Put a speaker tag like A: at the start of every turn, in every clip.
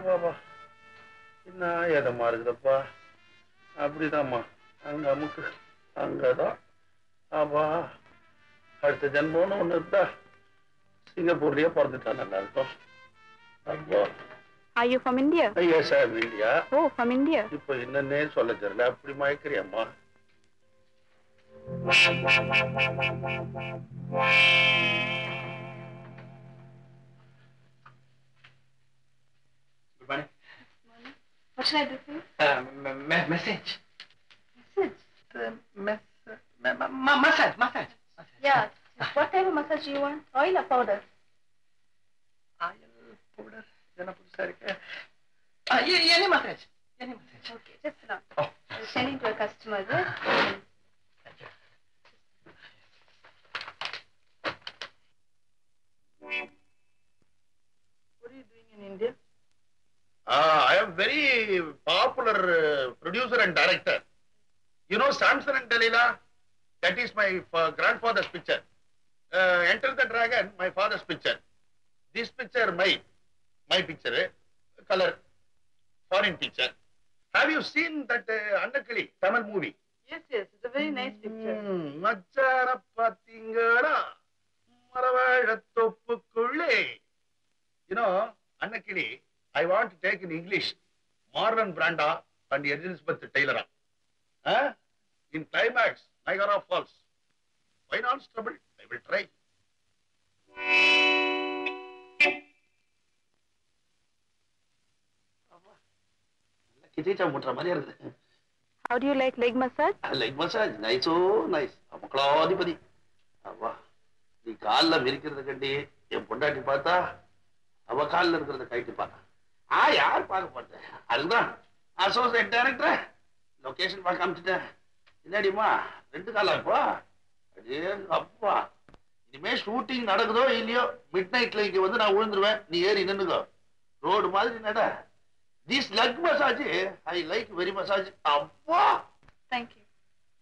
A: பாபா என்ன ஏதம்மா இருக்குதப்பா அப்படிதாம்மா அங்க அமுக்கு அங்கதான் ஆபா அடுத்த ஜென்மம்னு ஒண்ணு இருந்தா சிங்கப்பூர்லயே பிறந்துட்டா நல்லா இருக்கும் அப்பா
B: Are you from India?
A: ஐயா sir India
B: Oh, from India.
A: இப்போ என்னன்னே சொல்ல தெரியல அப்படி மயக்கிறியம்மா
B: What should I do for you?
C: Message
B: Massage.
C: Massage massage
B: Yeah. What type of massage do you want? Oil or powder?
C: Oil powder இதெல்லாம் புதுசா இருக்கு any massage any massage
B: Okay, just now. I'm sending to a customer. Yes?
C: What are you doing in India?
A: Uh, I am very popular uh, producer and director. You know Samson and Delilah? That is my fa- grandfather's picture. Uh, Enter the Dragon, my father's picture. This picture, my my picture, eh? color, foreign picture. Have you seen that uh, Annakali Tamil movie?
B: Yes, yes. It's a very nice
A: ம், மச்சான பாத்தீங்களா மரவாழத் தொப்புக்குள்ளே You know, Annakili I want to take in English Marlon Brando and Elizabeth Taylor. Huh? In climax, Niagara Falls. Why not trouble? I will try. Kichcha முட்டுற மாதிரியா இருக்குது
B: How do you like leg massage?
A: Like massage நைஸோ nice மக்களாதிபதி அவா நீ கால்ல மிரிக்கிறத கண்டி என் பொண்டாட்டி பார்த்தா அவ கால்ல இருக்கிறத கைட்டு பார்த்தா ஆ யார் பார்க்க மாட்டேன் அதுதான் அசோசியேட் டைரக்டர் லொகேஷன் பார்க்க அமிச்சிட்டேன் என்னடிமா ரெண்டு காலா இப்போ அடே அப்பா இனிமே ஷூட்டிங் நடக்குதோ இல்லையோ மிட் நைட்ல இங்க வந்து நான் விழுந்துருவேன் நீ ஏறி நின்னுக்கோ ரோடு மாதிரி நட this leg massage I like very massage அப்பா
B: Thank you.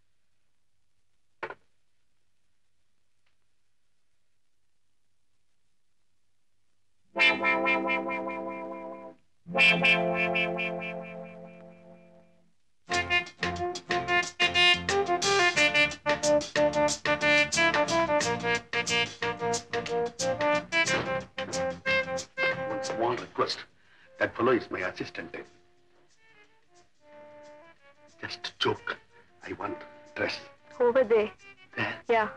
A: One small request. That fellow is my assistant. Just joke. I want dress.
B: Over there.
A: There.
B: Yeah.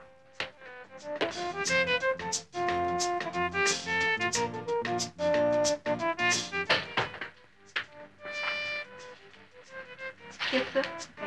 B: Yes, sir.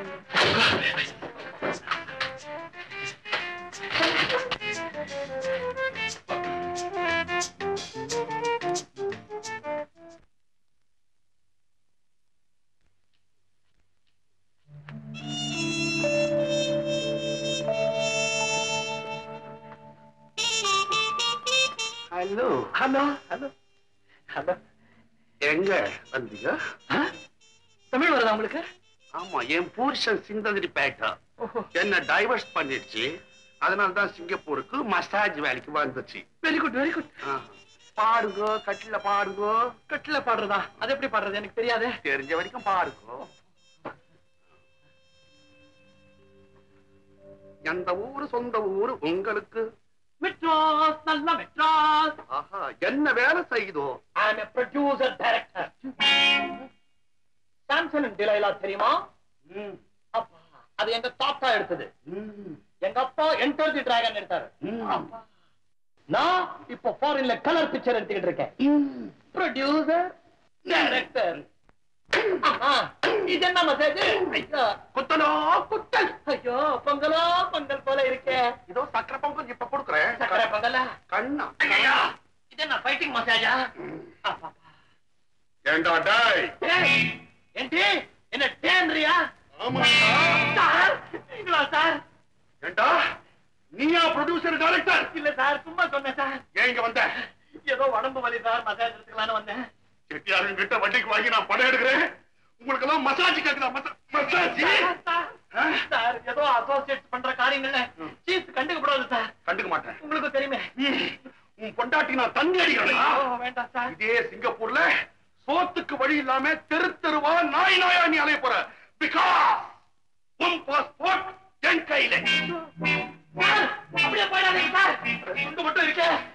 A: Hello
C: hello hello hello
A: எங்க வந்தீங்க
C: தமிழ் வருதா உங்களுக்கு
A: ஆமா என் புருஷன் சிந்தகிரி பேட்டா
C: ஓஹோ
A: என்ன divorce பண்ணிடுச்சு அதனால தான் சிங்கப்பூருக்கு மசாஜ் வேலைக்கு வந்துச்சு
C: வெரி குட் வெரி குட்
A: ஆ. பாருங்க கட்டில பாருங்க
C: கட்டில பாடுறதா அது எப்படி பாடுறது எனக்கு தெரியாதே
A: தெரிஞ்ச வரைக்கும் பாருங்க எந்த ஊரு சொந்த ஊரு உங்களுக்கு
C: மெட்ராஸ் நல்ல மெட்ராஸ்
A: ஆஹா என்ன வேலை செய்யுதோ
C: I am a producer director Samson and Delilah தெரியுமா
A: ம்,
C: அப்பா அது எங்க தாத்தா எடுத்தது
A: ம்,
C: எங்க அப்பா என்டர் தி டிராகன் எடுத்தாரு
A: ம்.
C: அப்பா. நான் இப்போ ஃபாரின்ல கலர் பிக்சர் எடுத்துக்கிட்டு இருக்கேன்
A: ம்.
C: ப்ரொடியூசர் டைரக்டர் இது என்ன மசாஜ் ஐயோ
A: குத்தலோ குத்தல்
C: ஐயோ பொங்கலோ பொங்கல் போல இருக்கே
A: இதோ சக்கரை பொங்கல் இப்ப கொடுக்குறேன்
C: சக்கரை பொங்கலா
A: கண்ணா
C: ஐயா இது என்ன ஃபைட்டிங் மசாஜா
A: ஏண்டா டாய்
C: ఏంటి என்ன டேன்றியா
A: ஆமா
C: சார் நீங்களா சார்
A: ஏண்டா நீயா ப்ரொடியூசர் டைரக்டர்
C: இல்ல சார் சும்மா சொன்னேன் சார்
A: ஏன் இங்க வந்த
C: ஏதோ உடம்பு வலி சார் மசாஜ் எடுத்துக்கலாம்னு வந்தேன்
A: செட்டியாருங்க கிட்ட வட்டிக்கு வாங்கி நான் படம் எடுக்கிறேன் உங்களுக்கு எல்லாம் மசாஜ் கேக்குதா மசாஜ்
C: சார், சார், சார் ஏதோ அசோசியேட் பண்ற காரியங்கள்ல சீஸ் கண்டுக்கப்படாது சார்
A: கண்டுக்க மாட்டேன்
C: உங்களுக்கு தெரியுமே
A: ம், உன் பொண்டாட்டி நான் தண்ணி அடிக்கிறேன்
C: ஓ, வேண்டாம் சார்
A: இதே சிங்கப்பூர்ல சோத்துக்கு வழி இல்லாம தெரு தெருவா நாய் நாயா நீ அலைய போற பிகாஸ் உன் பாஸ்போர்ட் என் கையில
C: சார், அப்படியே போயிடாதீங்க சார்
A: துண்டு மட்டும் இருக்கே